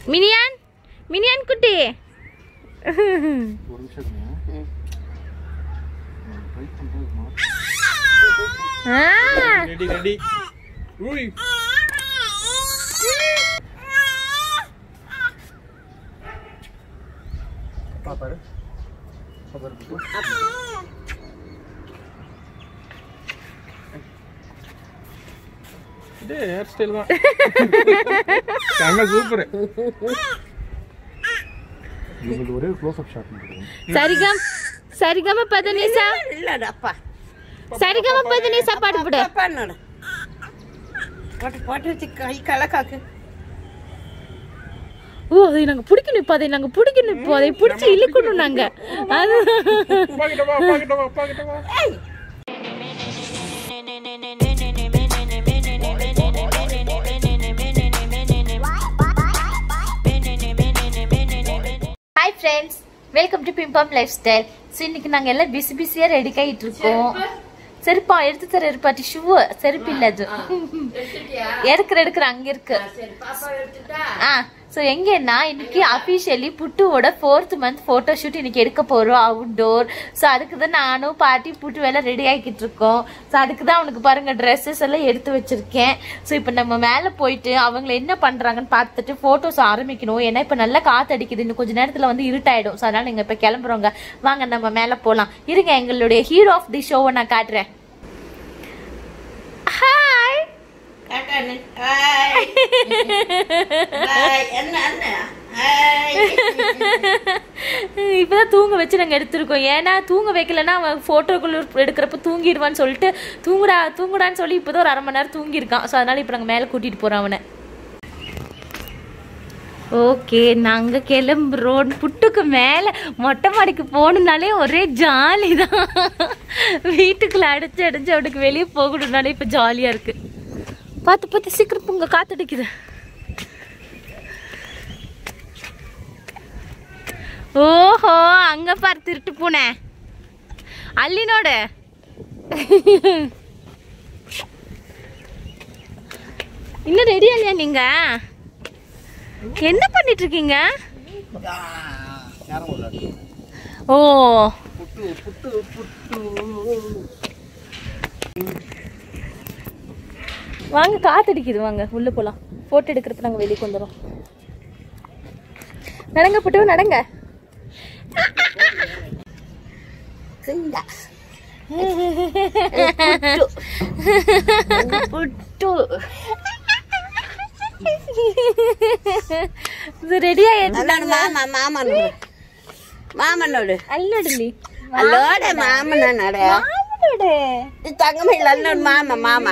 Minion minion குட்டி ஒரு நிமிஷம் இருங்க. நான் try பண்றது மாத்து. ஆ ரெடி ரெடி ஊய் அப்பா பாரு அப்பா பாரு புட்டு. இது ஹேர் ஸ்டைல் தான் செம்ம சூப்பர் இவங்களுக்கு ஒரே க்ளோஸ் அப் ஷாட் மட்டும் சரிகம் சரிகம பதனிசா இல்லடப்பா சரிகம பதனிசா பாடு போடு பண்ணு போட்டு போட்டு வச்சு கை கலக்காக்கு ஓ அதை நாங்க பிடிக்கணும் இப்போ அதை நாங்க பிடிக்கணும் இப்போ அதை பிடிச்சி இழுக்கணும் நாங்க அது பாக்கிட்டவா பாக்கிட்டவா பாக்கிட்டவா hi friends welcome to Bimbam lifestyle so இன்னைக்கு நாங்கள் எல்லாம் பிஸி பிஸியாக ரெடி ஆகிட்டு இருக்கோம் செருப்பா எடுத்து தர இருப்பா டிஷ்யூ செருப்பு இல்ல அது எடுக்கிற எடுக்கிற அங்க இருக்கு ஆ ஸோ எங்கன்னா இன்னைக்கு அஃபிஷியலி புட்டுவோட ஃபோர்த் மந்த் ஃபோட்டோ ஷூட் இன்னைக்கு எடுக்க போறோம் அவுட்டோர் ஸோ அதுக்கு தான் நானும் பாட்டி புட்டு வேலை ரெடி ஆகிக்கிட்டு இருக்கோம் ஸோ அதுக்கு தான் அவனுக்கு பாருங்க ட்ரெஸ்ஸஸ் எல்லாம் எடுத்து வச்சிருக்கேன் ஸோ இப்போ நம்ம மேலே போயிட்டு அவங்க என்ன பண்றாங்கன்னு பார்த்துட்டு ஃபோட்டோஸ் ஆரம்பிக்கணும் ஏன்னா இப்போ நல்லா காத்து அடிக்குது இன்னும் கொஞ்ச நேரத்தில் வந்து இருட்டாயிடும் ஸோ அதனால நீங்கள் இப்போ கிளம்புறோங்க வாங்க நம்ம மேலே போகலாம் இருங்க எங்களுடைய ஹீரோ ஆஃப் தி ஷோவை நான் காட்டுறேன் ஹாய் காட்டானு ஹாய் ஹாய் என்ன என்ன ஹாய் இப்பதான் தூங்க வச்சு நாங்க எடுத்திருக்கோம் ஏன்னா தூங்க வைக்கலன்னா அவன் போட்டோக்குள்ள எடுக்கிறப்ப தூங்கிடுவான்னு சொல்லிட்டு தூங்குடா தூங்குடான்னு சொல்லி இப்போதான் ஒரு அரை மணி நேரம் தூங்கியிருக்கான் ஸோ அதனால இப்போ நாங்கள் மேலே கூட்டிட்டு போறோம் அவனை ஓகே நாங்க கிளம்புறோம் புட்டுக்கு மேல மொட்டை மாடிக்கு போகணுன்னாலே ஒரே ஜாலி தான் வீட்டுக்குள்ள அடைச்சு அடைச்சு அவனுக்கு வெளியே போகணும்னாலே இப்போ ஜாலியா இருக்கு பார்த்து பார்த்து சீக்கிரம் பூங்க காத்தடிக்குது ஓஹோ அங்க பாரு திருட்டு பூனை அல்லினோட இன்னும் ரெடியா இல்லையா நீங்க என்ன பண்ணிட்டு இருக்கீங்க யாரும் விளையாடு ஓ புட்டு புட்டு புட்டு வாங்க காத்தடிக்குது வாங்க உள்ள போலாம் போட்டோ எடுக்கிறப்ப நாங்க வெளியே கொண்டு வரோம் நடங்க புட்டு நடங்க சிங்கா புட்டு ரெடி ஆயிடுச்சு அல்லாடு மாமா மாமனோடு மாமனோடு அல்லடலி அல்லோட மாமனா நட மாமனோட தங்கமயில் அல்லோடு மாமா மாமா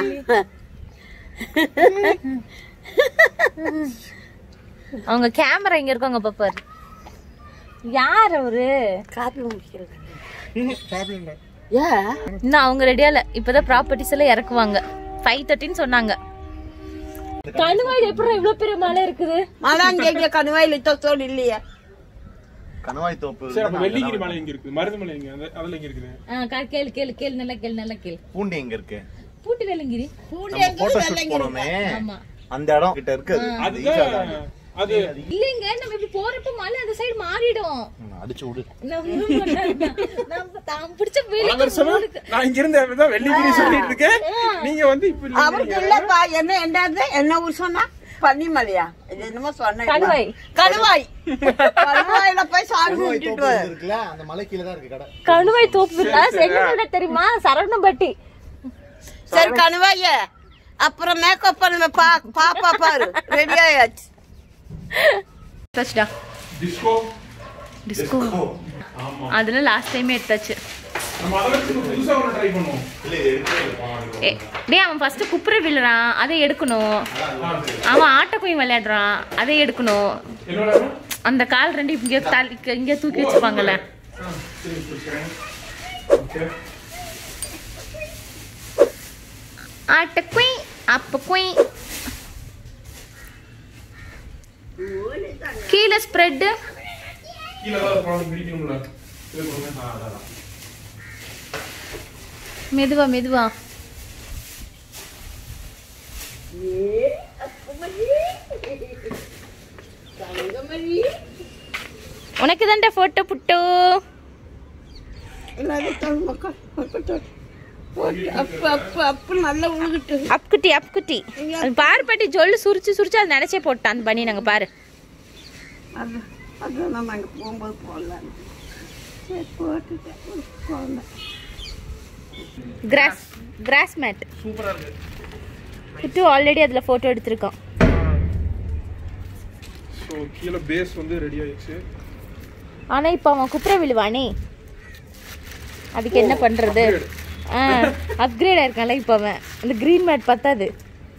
அவங்க கேமரா இங்க இருக்காங்க பாப்பாரு யார் அவரு காப்பி முடிக்கிறது சாப்பிடுங்க ஏ இன்னும் அவங்க ரெடியா இல்ல இப்பதான் ப்ராப்பர்ட்டிஸ் எல்லாம் இறக்குவாங்க ஃபைவ் தேர்ட்டின்னு சொன்னாங்க கணுவாயில் எப்படி இவ்வளவு பெரிய மலை இருக்குது மலான் கேட்க கணுவாயில் தோசோடு இல்லையா கணவாய் தோப்பு சரி அப்ப வெள்ளிங்கிரி மலை எங்க இருக்கு மருது மலை எங்க அந்த- அதுல எங்க இருக்குது ஆ, கா- கேளு கேளு கேளு நல்லா கேளு நல்லா கேளு பூண்டி எங்க இருக்கு பூட்டு வேலுங்கிரி நம்ம போட்டோ ஷூட் போனோமே ஆமா அந்த இடம் கிட்ட இருக்கு அது. அது ஈஷா அதுதான் தான். அது இல்லைங்க நம்ம இப்படி போறப்ப மலை அந்த சைடு மாறிடும் ம், அடிச்சு விடு நம்ம நம்ம தாம் பிடிச்ச பல வருஷமா நான் இங்க இருந்து அப்பதான் வெள்ளிங்கிரி சொல்லிட்டு இருக்கேன் நீங்க வந்து இப்ப இல்ல. அவருக்கு இல்லப்பா என்ன என்னது என்ன ஊர் சொன்னா பன்னிமலையா இது என்னமோ சொன்ன கணுவாய். கணுவாய் கணுவாயில போய் சாமி கணவாய் கும்பிட்டுட்டு தோப்பு வா. இருக்குல்ல அந்த மலை கீழ தான் இருக்கு கடை கணுவாய் தோப்பு இல்ல எங்க தெரியுமா சரவணம்பட்டி சரி கணுவாய அப்புறம் மேக்கப் பண்ணுவேன் பா பாப்பா பாரு ரெடி ஆயாச்சு டச்டா டிஸ்கோ டிஸ்கோ அதெல்லாம் லாஸ்ட் டைமே எடுத்தாச்சு நம்ம அதை வச்சு புதுசா ஒன்று ட்ரை பண்ணுவோம் இல்ல இது எடுக்கவே ஏ, டேய் அவன் ஃபர்ஸ்ட் குப்புற விழுறான் அதை எடுக்கணும் அவன் ஆட்டக்குயும் விளையாடுறான் அதை எடுக்கணும் என்னோட அந்த கால் ரெண்டு இங்க தள்ளி இங்க தூக்கி வச்சுப்பாங்கல்ல சரி பிடிச்சிக்கிறேன் ஓகே ஆட்டக்குய் அப்பக்குய் கீழே ஸ்ப்ரெட்டு கீழே ஏதாவது ப்ராப்ளம் பிடிக்கணும்ல இது கொடுங்க ஆ, அதான், அதான். மெதுவா மெதுவா உனக்கு தான்டா போட்டோ புட்டு அப்பு அப்பு அப்பு நல்லா உழுகிட்டு அப்குட்டி அப்குட்டி அது பாரு பாட்டி ஜொல்லு சுரிச்சு சுரிச்சு அது நினைச்சே போட்டான் அந்த பண்ணி நாங்க பாரு அது அது நம்ம அங்கே போகும்போது போடலாம் சரி போட்டுட்டேன் குழந்தை கிராஸ் கிராஸ் மேட் சூப்பரா இருக்கு புட்டு ஆல்ரெடி அதுல போட்டோ எடுத்திருக்கான் ஸோ கீழே பேஸ் வந்து ரெடி ஆயிடுச்சு ஆனா இப்ப அவன் குப்புற விழுவானே அதுக்கு என்ன பண்றது ஆ அப்கிரேட் ஆயிருக்கான்ல இப்ப அவன் அந்த கிரீன் மேட் பத்தாது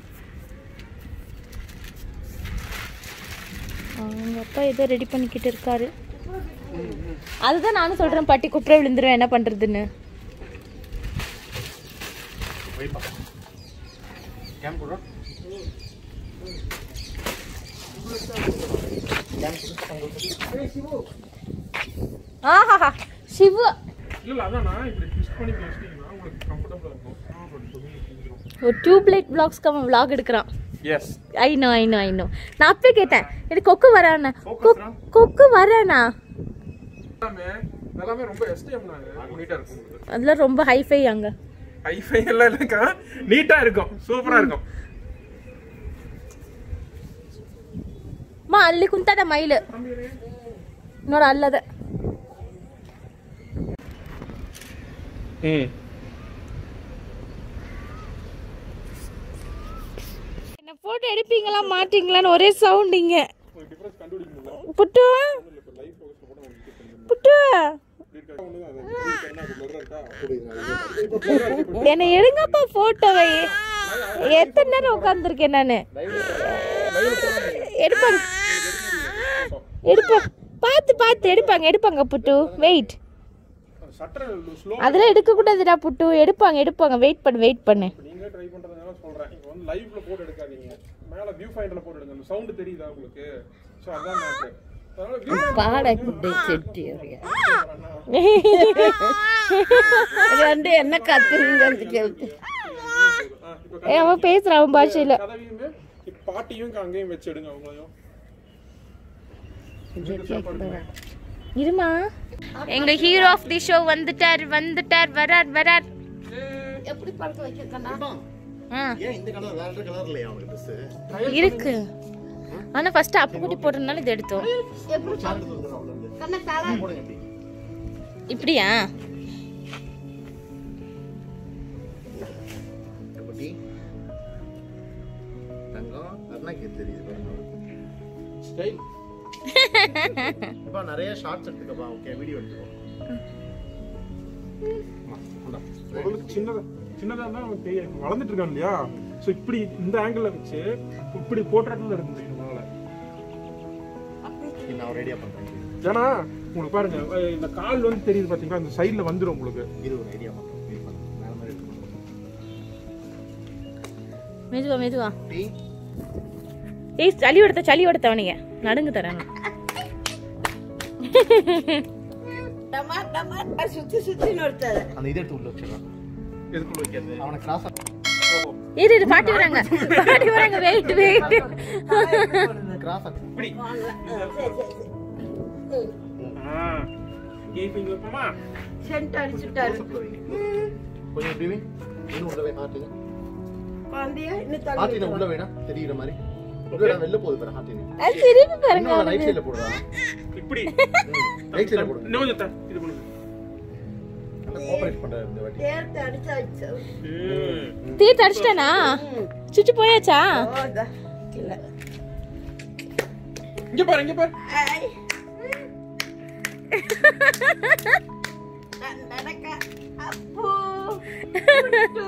அவங்க அப்பா ஏதோ ரெடி பண்ணிக்கிட்டு இருக்காரு அதுதான் நானும் சொல்றேன் பாட்டி குப்புற விழுந்துருவேன் என்ன பண்றதுன்னு வைப்பா கேம் கூட ஆஹாஹா சிவு இல்ல இல்ல அதான் நான் இப்படி ட்விஸ்ட் பண்ணி வச்சிட்டீங்கன்னா உங்களுக்கு கம்ஃபர்டபுளா இருக்கும் அப்படி சொல்லி செஞ்சிரும். ஒரு டியூப் லைட் பிளாக்ஸ்க்கு அவன் vlog எடுக்கிறான் yes I know I know I know நான் அப்பவே கேட்டேன் இது கொக்கு வரானா Focus டா. கொக்கு வரானா எல்லாமே எல்லாமே ரொம்ப எஸ்டிஎம் நாங்க நீட்டா இருக்கும் உங்களுக்கு அதெல்லாம் ரொம்ப ஹைஃபை அங்க ஹைஃபை எல்லாம் இல்லக்கா நீட்டா இருக்கும் சூப்பரா இருக்கும் మా ಅಲ್ಲಿ ಕುಂತಾದ ಮೈಲ್ ನೋಡ ಅಲ್ಲದ ம் என்ன போட்டோ எடுப்பீங்களா மாட்டீங்களான்னு ஒரே சவுண்ட் இங்க டிஃபரன்ஸ் கண்டுபிடிக்க முடியல புட்டு இப்போ லைவ் ஃபோக்கஸ் போட உங்களுக்கு புட்டு ஒன்று அது என்ன அது blur இருக்கா இப்போ blur இருக்கு என்ன எடுங்கப்பா போட்டோவை எத்தனை நேரம் உட்காந்துருக்கேன் நானு எடுப்பாங்க எடுப்பாங்க பார்த்து பார்த்து எடுப்பாங்க எடுப்பாங்க புட்டு வெயிட் சட்டர் ஸ்லோ அதெல்லாம் எடுக்க கூடாதுடா புட்டு எடுப்பாங்க எடுப்பாங்க வெயிட் பண்ணு வெயிட் பண்ணு நீங்களே ட்ரை பண்றதுனால சொல்றேன் இப்போ வந்து லைவ்ல போட்டு எடுக்காதீங்க மேல வியூ ஃபைண்டர்ல போட்டு எடுங்க அந்த சவுண்ட் தெரியுதா உங்களுக்கு சோ அதான் மேட்டர் அதனால view ரெண்டு என்ன கத்துறீங்கன்னு கேட்டு ஆ, இப்போ ஏ, அவன் பேசுறான் அவன் பாஷையில கதவையுமே இப்ப பாட்டியும் இங்க அங்கேயும் வச்சு எடுங்க அவங்களையும் இருமா எங்க ஹீரோ ஆஃப் தி ஷோ வந்துட்டார் வந்துட்டார் வரார் வரார் எப்படி படுக்க வைக்கிறேன்னா ஆ, ஏன் இந்த கலர் வேற கலர் இல்லையா அவனுக்கு ட்ரெஸ் இருக்கு ஆனா ஃபர்ஸ்ட் அப்பு குட்டி போட்டதுனால இது எடுத்தோம் எப்படி கண்ணை தலை போடுங்க இப்படி இப்படியா எப்படி தங்கம் அருணாக்கு தெரியுது ஸ்டைல் இப்போ நிறைய ஷார்ட்ஸ் எடுத்துக்கப்பா ஓகே வீடியோ எடுத்துக்கோ உங்களுக்கு சின்னதா சின்னதா இருந்தா அவன் தெரியும் இப்ப வளர்ந்துட்டு இருக்கான் இல்லையா சோ இப்படி இந்த ஆங்கிள் வச்சு இப்படி போட்டுறதுல இருந்து இதனால நான் ஒரு ஐடியா பண்றேன் ஏன்னா உங்களுக்கு பாருங்க அஹ் இந்த கால் வந்து தெரியுது பாத்தீங்களா அந்த சைடுல வந்துரும் உங்களுக்கு இது ஒரு ஐடியா பண்றேன் வெயிட் பண்ணு மேல மாதிரி எடுத்துக்கோ மெதுவா மெதுவா டீ ஏய் சளி எடுத்த சளி எடுத்த அவனிங்க நடுங்கு தராங்க டமா டமா சுத்தி சுத்தி நொடுத்தது அந்த இதை எடுத்து உள்ள வச்சிடறான் எதுக்குள்ள வைக்கிறது அவனை கிராஸ் இரு இரு பாட்டி வராங்க பாட்டி வராங்க வெயிட் வெயிட் கிராஸ் இப்படி ஆ இங்கே இப்ப இங்க வைப்போமா சென்ட் அடிச்சுட்டாரு கொஞ்சம் இப்படி வை. இன்னும் உள்ள வை ஹார்ட் குழந்தைய இன்னும் ஹார்ட் தள்ளி உள்ள வேணா தெரியுற மாதிரி உள்ள வெளில போகுது பாரு ஹார்ட் அது திரும்பி பாருங்க இன்னும் ரைட் சைடுல போடுறா இப்படி ரைட் சைடுல போடுங்க இன்னும் கொஞ்சம் த- இது பண்ணுங்க நல்லா கோஆபரேட் பண்ற இந்த வாட்டி சேர்த்து அடிச்சாச்சு ம். தீர்த்து அடிச்சிட்டானா சுச்சு போயாச்சா ஓதா இல்ல இங்க பாரு இங்க பாரு ஐ. நடக்க அப்போ புட்டு.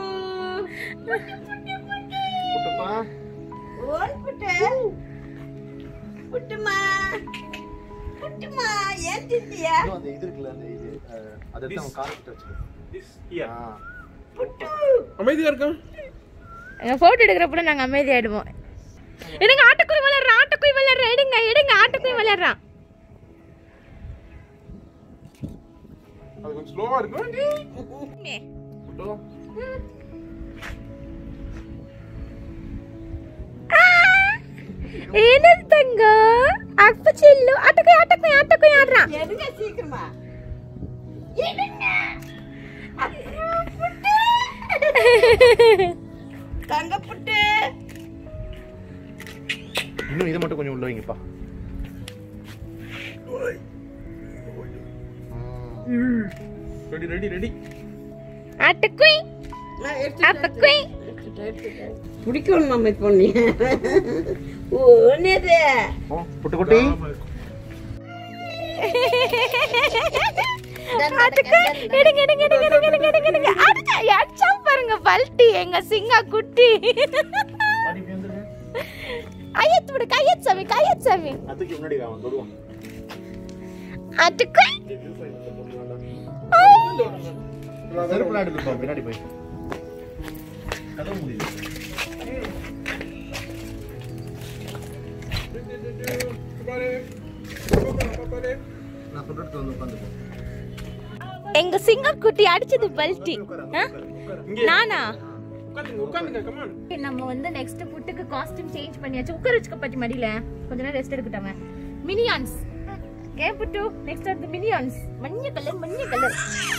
புட்டுப்பா ஓன் புட்டு புட்டுமா புட்டுமா ஏன் திட்டியா இன்னும் அந்த இது இருக்குல்ல அந்த இது அஹ், அதை எடுத்து அவன் கார் கிட்ட வச்சுக்கோ This here. ஆ புட்டு அமைதியா இருக்கா எங்க போட்டோ எடுக்கிறப்ப நாங்க அமைதியாயிடுவோம் எடுங்க ஆட்டுக்குய் விளையாடுறான் ஆட்டுக்குய் விளையாடுறான் எடுங்க எடுங்க ஆட்டுக்குய் விளையாடுறான் அது கொஞ்சம் ஸ்லோவா இருக்கும் புட்டு என்னது தங்கம் அப்ப செல்ல தங்கப்புட்டு இன்னும் இதை மட்டும் கொஞ்சம் உள்ள வைங்கப்பா ரெடி ரெடி ரெடி அட்டக்குய் நான் எடுத்துட்டேன், அப்பக்குய் எடுத்துட்டேன், எடுத்துட்டேன். பிடிக்கணும் நம்ம இப்போ நீ ஓ என்னது ஓ புட்டு குட்டி அட்டக்குய் எடுங்க எடுங்க எடுங்க எடுங்க எடுங்க எடுங்க எடுங்க அடிச்சா அடிச்சா பாருங்க பல்ட்டி எங்க சிங்கா குட்டி பாட்டி இப்படி வந்துருங்க கையெத்து விடு கையெத்து சாமி கையெத்து சாமி அதுக்கு முன்னாடி அவன் தொடுவான் அட்டக்குய் செருப்புல எடுத்துப்போம் பின்னாடி போய் கதவு முடியுது பாரு பாரு நான் சொல்றது வந்து உட்காந்துப்போம் எங்க சிங்க குட்டி அடிச்சது பல்ட்டி ஆ? நானா உட்காந்துங்க உட்காந்துங்க கமான் நம்ம வந்து நெக்ஸ்ட் புட்டுக்கு காஸ்டியூம் சேஞ்ச் பண்ணியாச்சு உட்கார வச்சுக்க பத்தி மடியில கொஞ்ச நேரம் ரெஸ்ட் எடுக்கட்டாங்க மினியான்ஸ் ஏன் புட்டு நெக்ஸ்ட் அடுத்து மினியான்ஸ் மஞ்சள் கலர் மஞ்சள் கலர்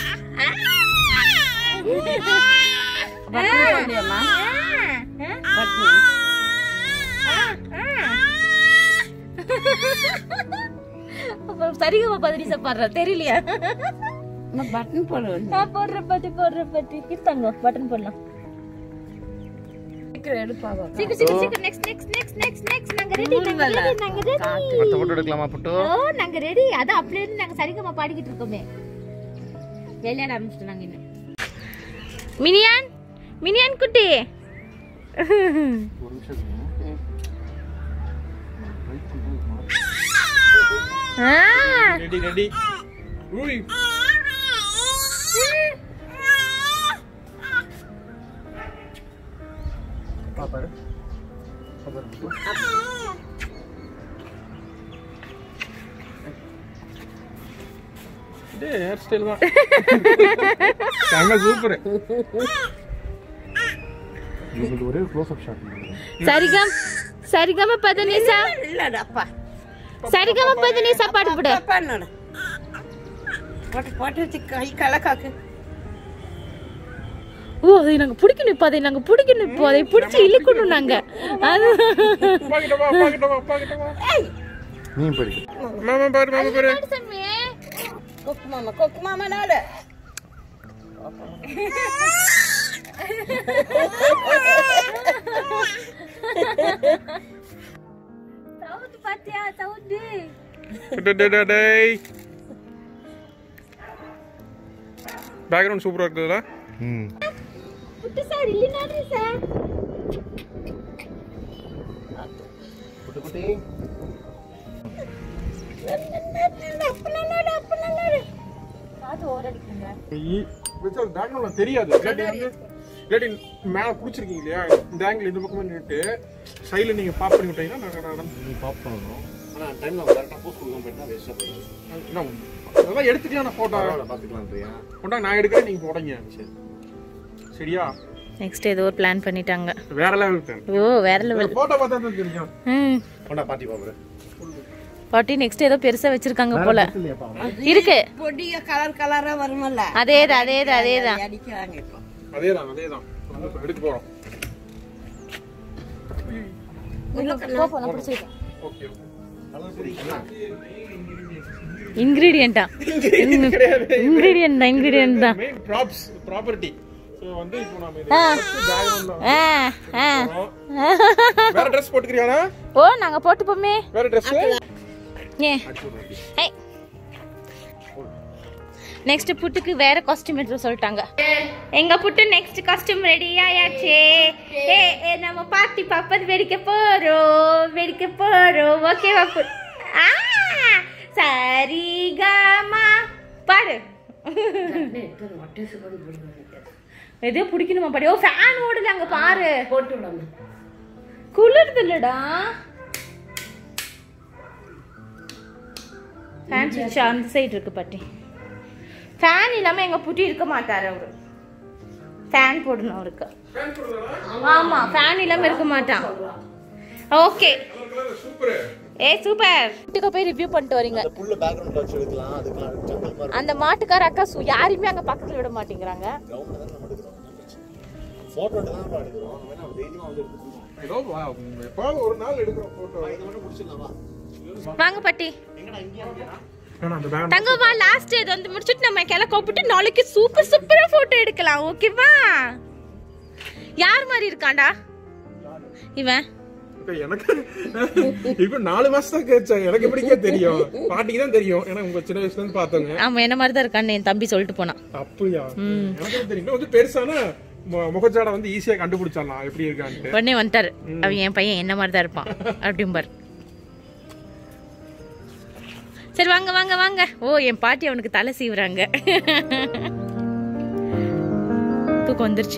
சரிகமா பதிரிசா பாடுற தெரியலையா நான் பட்டன் போடுவேன் நான் போடுற பாட்டு போடுற பாட்டு இருத்தாங்க பட்டன் போடலாம் சீக்கிரம் எடுப்பாங்க சீக்கிரம் சீக்கிரம் சீக்கிரம் next next next next next நாங்க ரெடி நாங்க ரெடி நாங்க ரெடி அடுத்த போட்டோ எடுக்கலாமா புட்டு ஓ நாங்க ரெடி அதான் அப்படியே இருந்து நாங்க சரிகமா பாடிக்கிட்டு இருக்கோமே விளையாட ஆரம்பிச்சிட்டோம் நாங்க இன்னும் மினியான் மினியான் குட்டி ஒரு நிமிஷம் இருங்க. ஆ ரெடி ரெடி ஊய் பாப்பாரு பாப்பாரு புட்டு. டேய் ஹேர் ஸ்டைல் தான் செம்ம சூப்பர் இவங்களுக்கு ஒரே க்ளோஸ் அப் ஷாட் சரிகம் சரிகம பதனிசா இல்லடப்பா சரிகம பதனிசா பாடு போடு பண்ணோட போட்டு போட்டு வச்சு கை கலக்காக்கு ஓ அதை நாங்க பிடிக்கணும் இப்போ அதை நாங்க பிடிக்கணும் இப்போ அதை பிடிச்சி இழுக்கணும் நாங்க அது பாக்கிட்டவா பாக்கிட்டவா பாக்கிட்டவா நீ போயிடு மாமா பாரு மாமா பாரு கொக்கு மாமா கொக்கு மாமா நாடு சவுண்ட் பாத்தியா சவுண்ட் டேய் பேக்ரவுண்ட் சூப்பரா இருக்குதுல ம் புட்டு சார் இல்லைனாரு சார் புட்டு குட்டி காது ஓரடிக்குங்க வச்சு அது பேக்ரவுண்ட்ல தெரியாது இல்லாட்டி வந்து இல்லாட்டி மேல புடிச்சிருக்கீங்க இல்லையா இந்த ஆங்கிள் இந்த பக்கமா நின்னுட்டு சைடுல நீங்க பாப் பண்ணி விட்டீங்கன்னா நான் நடந்து நீ பாப் பண்ணணும் ஆனால் டைமில் கரெக்டாக போஸ்ட் கொடுக்காம போயிட்டா வேஸ்ட்டாக போயிடும் என்ன அதெல்லாம் எடுத்துட்டியா நான் போட்டோ பரவாயில்ல பார்த்துக்கலான்றியா கொண்டா நான் எடுக்கிறேன் நீங்க போடுங்க சரியா நெக்ஸ்ட் ஏதோ ஒரு பிளான் பண்ணிட்டாங்க வேற லெவல் பேன் ஓ வேற லெவல் போட்டோ பார்த்தா தான் தெரியும் ம் கொண்டா பாட்டி பாப்புரு பாட்டி நெக்ஸ்ட் ஏதோ பெருசா வச்சிருக்காங்க போல இல்லையாப்பா இருக்கு பொடிய கலர் கலரா வருமல்ல அதேதான் அதேதான் அதேதான் அடிக்கிறாங்க இப்போ அதேதான் அதேதான் வந்து இப்ப எடுக்க போறோம் ஓகே இன்கிரீடியண்டா இன்கிரீடியன்ட் தான் இன்கிரீடியன்ட் தான் மெயின் ப்ராப்ஸ் ப்ராப்பர்ட்டி ஸோ வந்து இப்போ நாம இது ஆ. பேக்ரவுண்ட்ல ஆ ஆ வேற ட்ரெஸ் போட்டுக்கிறியானா ஓ நாங்க போட்டுப்போமே வேற ட்ரெஸ் ஏ நெக்ஸ்ட் புட்டுக்கு வேற காஸ்டியூம் எடுத்து சொல்லிட்டாங்க எங்க புட்டு நெக்ஸ்ட் காஸ்டியூம் ரெடி ஆயாச்சு ஏ ஏ நம்ம பாட்டி பாப்பது வெடிக்க போறோம் வெடிக்க போறோம் ஓகேவா புட் ஆ சரி கமா பாடு எதையோ பிடிக்கணுமா பாடி ஓ ஃபேன் ஓடுது அங்க பாரு போட்டு விடாம குளிர்து இல்லடா ஃபேன் சுவிட்ச் அந்த சைடு இருக்கு பாட்டி ஃபேன் இல்லாம எங்க புட்டி இருக்க மாட்டாரு அவரு ஃபேன் போடணும் அவருக்கு ஆமா ஃபேன் இல்லாம இருக்க மாட்டான் ஓகே சூப்பர் ஏய் சூப்பர் வீட்டுக்கு போய் ரிவ்யூ பண்ணிட்டு வரீங்க அந்த புல்ல பேக்ரவுண்ட்ல வச்சு எடுக்கலாம் அதுக்கெல்லாம் ஜங்கல் மாதிரி அந்த மாட்டுக்கார அக்கா சு- யாரையுமே அங்க பக்கத்துல விட மாட்டேங்கிறாங்க கிரவுண்ட்ல தான் நம்ம எடுக்கிறோம் ஒண்ணும் பிரச்சனை போட்டோ தான் எடுக்கிறோம் வேணா தைரியமா வந்து எடுத்துக்கலாம் ஏதோ வா, எப்பாவது ஒரு நாள் எடுக்கிற போட்டோ இது மட்டும் முடிச்சிடலாமா வாங்க பாட்டி எங்கடா இங்கே இங்கேடா வேணா அந்த பேக் தங்கம்மா லாஸ்ட் இது வந்து முடிச்சிட்டு நம்ம கிளை கூப்பிட்டு நாளைக்கு சூப்பர் சூப்பரா போட்டோ எடுக்கலாம் ஓகேவா யார் மாதிரி இருக்காண்டா இவன் இப்ப எனக்கு இப்ப நாலு மாசம் தான் கேச்சேன் எனக்கு எப்படிக்கே தெரியும் பாட்டிக்கு தான் தெரியும் ஏன்னா உங்க சின்ன வயசுல இருந்து பார்த்தவங்க ஆமா என்ன மாதிரி தான் இருக்கான்னு என் தம்பி சொல்லிட்டு போனான் அப்படியா எனக்கு தெரியும் இன்னும் வந்து பெருசான மு- முகச்சாடை வந்து ஈஸியா கண்டுபிடிச்சிடலாம் எப்படி இருக்கான்ட்டு உடனே வந்துட்டாரு அவன் என் பையன் என்ன மாதிரி தான் இருப்பான் அப்படிம்பார் சரி வாங்க வாங்க வாங்க ஓ என் பாட்டி அவனுக்கு தலை சீவுறாங்க தூக்கம் வந்துருச்சு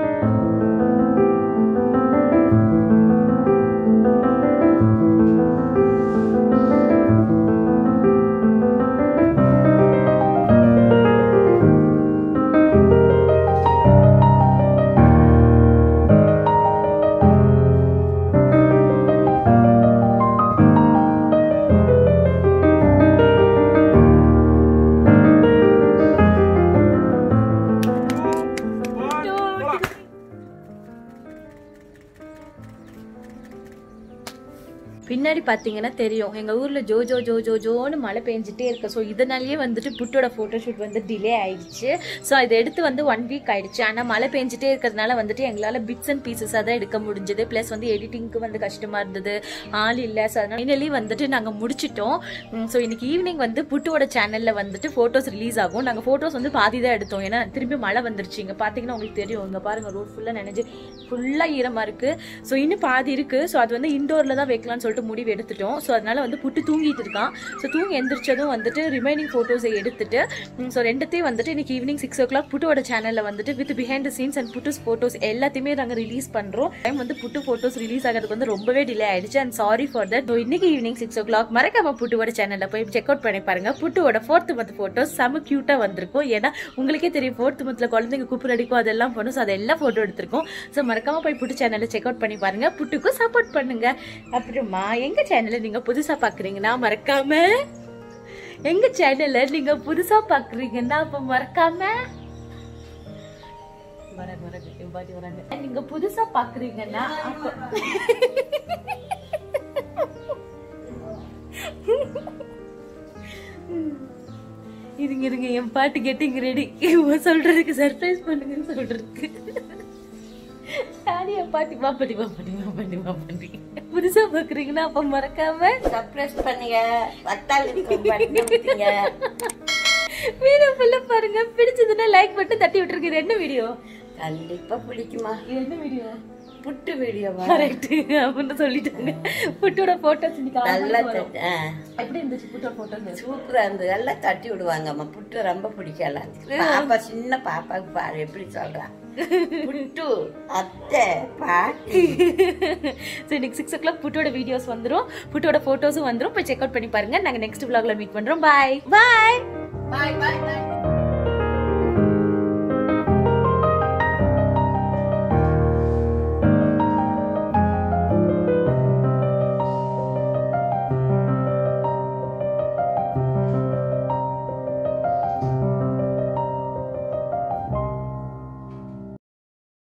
பின்னாடி பார்த்தீங்கன்னா தெரியும் எங்கள் ஊரில் ஜோ ஜோ ஜோ ஜோ ஜோன்னு மழை பெஞ்சிட்டே இருக்கு ஸோ இதனாலேயே வந்துட்டு புட்டோட ஃபோட்டோஷூட் வந்து டிலே ஆயிடுச்சு ஸோ இதை எடுத்து வந்து ஒன் வீக் ஆயிடுச்சு ஆனால் மழை பெஞ்சிட்டே இருக்கிறதுனால வந்துட்டு எங்களால் பிட்ஸ் அண்ட் பீசஸாக தான் எடுக்க முடிஞ்சது ப்ளஸ் வந்து எடிட்டிங்க்கு வந்து கஷ்டமாக இருந்தது ஆள் இல்லை ஸோ அதனால் ஃபைனலி வந்துட்டு நாங்கள் முடிச்சிட்டோம் ஸோ இன்னைக்கு ஈவினிங் வந்து புட்டுவோட சேனலில் வந்துட்டு ஃபோட்டோஸ் ரிலீஸ் ஆகும் நாங்கள் ஃபோட்டோஸ் வந்து பாதி தான் எடுத்தோம் ஏன்னா திரும்பி மழை வந்துருச்சு இங்கே பார்த்தீங்கன்னா உங்களுக்கு தெரியும் இங்கே பாருங்கள் ரோட் ஃபுல்லாக நினைஞ்சு ஃபுல்லாக ஈரமாக இருக்குது ஸோ இன்னும் பாதி இருக்குது ஸோ அது வந்து இண்டோரில் தான் வைக்கலாம்னு சொல்லிட்டு முடிவு எடுத்துட்டோம் ஸோ அதனால வந்து புட்டு தூங்கிட்டு இருக்கான் ஸோ தூங்கி எந்திரிச்சதும் வந்துட்டு ரிமைனிங் ஃபோட்டோஸை எடுத்துட்டு ஸோ ரெண்டுத்தையும் வந்துட்டு இன்னைக்கு ஈவினிங் சிக்ஸ் ஓ கிளாக் புட்டுவோட சேனலில் வந்துட்டு with behind the scenes and Puttu's photos எல்லாத்தையுமே நாங்கள் ரிலீஸ் பண்ணுறோம் டைம் வந்து புட்டு ஃபோட்டோஸ் ரிலீஸ் ஆகிறதுக்கு வந்து ரொம்பவே டிலே ஆயிடுச்சு and sorry for that so இன்னைக்கு ஈவினிங் சிக்ஸ் ஓ கிளாக் மறக்காம புட்டுவோட சேனலில் போய் செக் அவுட் பண்ணி பாருங்க புட்டுவோட ஃபோர்த் மந்த் ஃபோட்டோஸ் செம க்யூட்டாக வந்திருக்கும் ஏன்னா உங்களுக்கே தெரியும் ஃபோர்த் மந்த்தில் குழந்தைங்க கூப்பிட்டு அடிக்கும் அதெல்லாம் பண்ணும் ஸோ அதெல்லாம் ஃபோட்டோ எடுத்திருக்கோம் ஸோ மறக்காம போய் புட்டு சேனலை செக் அவுட் பண்ணி பாருங்க புட்டுக்கும் சப்போர்ட் பண்ணுங்க அப்புறமா எங்க சேனலை நீங்க புதுசா பாக்குறீங்கன்னா மறக்காம எங்க சேனலை நீங்க புதுசா பாக்குறீங்கன்னா அப்ப மறக்காம வராங்க, வராங்க, என் பாட்டி வராங்க. நீங்க புதுசா பாக்குறீங்கன்னா அப்ப இருங்க இருங்க என் பாட்டு கெட்டிங் ரெடி சொல்றதுக்கு சர்ப்ரைஸ் பண்ணுங்கன்னு சொல்றதுக்கு சாரி என் பாட்டி வாப்பாட்டி வாப்பாட்டி வாப்பாட்டி வாப்பாட்டி புதுசா பாக்குறீங்கன்னா அப்ப மறக்காம சர்ப்ரைஸ் பண்ணுங்க பத்தாள் பண்ணிங்க வீடியோ ஃபுல்லா பாருங்க பிடிச்சதுன்னா லைக் மட்டும் தட்டி விட்டுருக்கு இது என்ன வீடியோ கண்டிப்பா பிடிக்குமா இது என்ன வீடியோ புட்டு வீடியோவா கரெக்ட் அப்படின்னு சொல்லிட்டாங்க புட்டோட போட்டோஸ் இன்னைக்கு நல்லா ஆன்லைன்ல வரும். தட்டி- ஆ. எப்படி இருந்துச்சு புட்டோட போட்டோஸ் சூப்பரா இருந்தது எல்லாம் தட்டி விடுவாங்கம்மா புட்டு ரொம்ப பிடிக்கல பாப்பா சின்ன பாப்பாவுக்கு பாரு எப்படி சொல்றான் புட்டு அத்தை பாட்டி ஸோ இன்னைக்கு சிக்ஸ் ஓ கிளாக் புட்டோட வீடியோஸ் வந்துரும் புட்டோட போட்டோஸும் வந்துரும் போய் செக் அவுட் பண்ணி பாருங்க நாங்க நெக்ஸ்ட் vlogல மீட் பண்றோம் பாய் பாய் பாய் பாய் பாய்